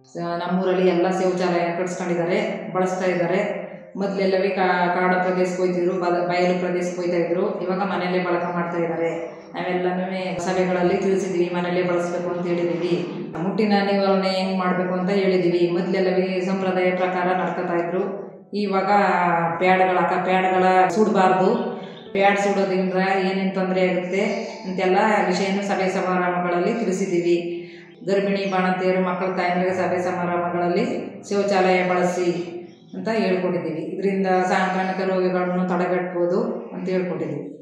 ಸ- ನಮ್ಮೂರಲ್ಲಿ ಎಲ್ಲ ಶೌಚಾಲಯ ಕಟ್ಸ್ಕೊಂಡಿದ್ದಾರೆ ಬಳಸ್ತಾ ಇದ್ದಾರೆ ಮೊದಲೆಲ್ಲವೇ ಕಾಡು ಪ್ರದೇಶಕ್ಕೆ ಹೋಯ್ತಿದ್ರು ಬದ ಬಯಲು ಪ್ರದೇಶಕ್ಕೆ ಹೋಯ್ತಾ ಇದ್ರು ಇವಾಗ ಮನೆಯಲ್ಲೇ ಬಳಕೆ ಮಾಡ್ತಾ ಇದ್ದಾರೆ ನಾವೆಲ್ಲನೂ ಸಭೆಗಳಲ್ಲಿ ತಿಳಿಸಿದ್ವಿ ಮನೆಯಲ್ಲೇ ಬಳಸಬೇಕು ಅಂತ ಹೇಳಿದ್ದೀವಿ ಮುಟ್ಟಿನ ನಿವಾರಣೆ ಹೆಂಗೆ ಮಾಡಬೇಕು ಅಂತ ಹೇಳಿದ್ದೀವಿ ಮೊದಲೆಲ್ಲವೇ ಸಂಪ್ರದಾಯ ಪ್ರಕಾರ ನಡ್ಕೊತಾ ಇದ್ರು ಇವಾಗ ಪ್ಯಾಡ್ಗಳ ಪ್ಯಾಡ್ಗಳ ಸುಡಬಾರ್ದು ಪ್ಯಾಡ್ ಸುಡೋದ್ರಿಂದ ಏನೇನು ತೊಂದರೆ ಆಗುತ್ತೆ ಅಂತೆಲ್ಲ ವಿಷಯನೂ ಸಭೆ ಸಮಾರಂಭಗಳಲ್ಲಿ ತಿಳಿಸಿದ್ದೀವಿ ಗರ್ಭಿಣಿ ಬಾಣಂತಿಯರು ಮಕ್ಕಳ ತಾಯಂದಿರಿಗೆ ಸಭೆ ಸಮಾರಂಭಗಳಲ್ಲಿ ಶೌಚಾಲಯ ಬಳಸಿ ಅಂತ ಹೇಳ್ಕೊಟ್ಟಿದ್ದೀವಿ ಇದರಿಂದ ಸಾಂಕ್ರಾಮಿಕ ರೋಗಗಳನ್ನು ತಡೆಗಟ್ಬೋದು ಅಂತ ಹೇಳ್ಕೊಟ್ಟಿದ್ದೀವಿ